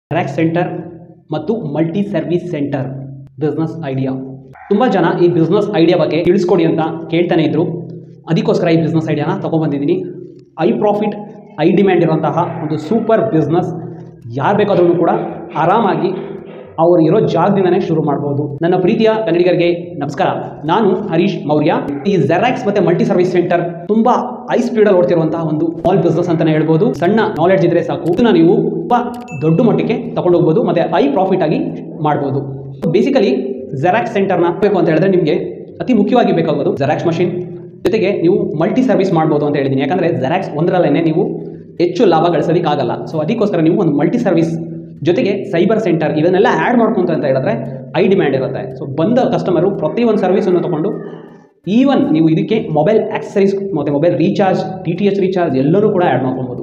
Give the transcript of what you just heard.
rack centre ಮತ್ತು multi service centre business idea ತುಂಬ ಜನ ಈ ಬಿಸ್ನೆಸ್ ಐಡಿಯಾ ಬಗ್ಗೆ ತಿಳಿಸ್ಕೊಡಿ ಅಂತ ಕೇಳ್ತಾನೆ ಇದ್ರು ಅದಕ್ಕೋಸ್ಕರ ಈ ಬಿಸ್ನೆಸ್ ಐಡಿಯಾನ ತೊಗೊಂಬಂದಿದ್ದೀನಿ ಐ ಪ್ರಾಫಿಟ್ ಐ ಡಿಮ್ಯಾಂಡ್ ಇರುವಂತಹ ಒಂದು ಸೂಪರ್ ಬಿಸ್ನೆಸ್ ಯಾರು ಬೇಕಾದ್ರೂ ಕೂಡ ಆರಾಮಾಗಿ ಅವರು ಇರೋ ಜಾಗದಿಂದನೇ ಶುರು ಮಾಡ್ಬೋದು ನನ್ನ ಪ್ರೀತಿಯ ಕನ್ನಡಿಗರಿಗೆ ನಮಸ್ಕಾರ ನಾನು ಹರೀಶ್ ಮೌರ್ಯ ಈ ಜೆರಾಕ್ಸ್ ಮತ್ತೆ ಮಲ್ಟಿ ಸರ್ವಿಸ್ ಸೆಂಟರ್ ತುಂಬಾ ಹೈ ಸ್ಪೀಡಲ್ಲಿ ಓಡ್ತಿರುವಂತಹ ಒಂದು ಸ್ಮಾಲ್ ಬಿಸ್ನೆಸ್ ಅಂತಾನೆ ಹೇಳ್ಬೋದು ಸಣ್ಣ ನಾಲೆಡ್ಜ್ ಇದ್ರೆ ಸಾಕು ಇದನ್ನ ನೀವು ತುಂಬಾ ದೊಡ್ಡ ಮಟ್ಟಕ್ಕೆ ತಗೊಂಡು ಹೋಗ್ಬೋದು ಮತ್ತೆ ಹೈ ಪ್ರಾಫಿಟ್ ಆಗಿ ಮಾಡ್ಬೋದು ಬೇಸಿಕಲಿ ಜೆರಾಕ್ಸ್ ಸೆಂಟರ್ನ ಬೇಕು ಅಂತ ಹೇಳಿದ್ರೆ ನಿಮಗೆ ಅತಿ ಮುಖ್ಯವಾಗಿ ಬೇಕಾಗೋದು ಜೆರಾಕ್ಸ್ ಮಷಿನ್ ಜೊತೆಗೆ ನೀವು ಮಲ್ಟಿ ಸರ್ವಿಸ್ ಮಾಡ್ಬೋದು ಅಂತ ಹೇಳಿದ್ದೀನಿ ಯಾಕಂದರೆ ಜೆರಾಕ್ಸ್ ಒಂದರಲ್ಲೇ ನೀವು ಹೆಚ್ಚು ಲಾಭ ಗಳಿಸೋದಕ್ಕಾಗಲ್ಲ ಸೊ ಅದಕ್ಕೋಸ್ಕರ ನೀವು ಒಂದು ಮಲ್ಟಿ ಸರ್ವಿಸ್ ಜೊತೆಗೆ ಸೈಬರ್ ಸೆಂಟರ್ ಇವನ್ನೆಲ್ಲ ಆ್ಯಡ್ ಮಾಡ್ಕೊಂತ ಅಂತ ಹೇಳಿದ್ರೆ ಐ ಡಿಮ್ಯಾಂಡ್ ಇರುತ್ತೆ ಸೊ ಬಂದ ಕಸ್ಟಮರು ಪ್ರತಿಯೊಂದು ಸರ್ವಿಸನ್ನು ತಗೊಂಡು ಈವನ್ ನೀವು ಇದಕ್ಕೆ ಮೊಬೈಲ್ ಆಕ್ಸರೀಸ್ ಮತ್ತು mobile recharge T T H recharge ಎಲ್ಲರೂ ಕೂಡ ಆ್ಯಡ್ ಮಾಡ್ಕೊಬೋದು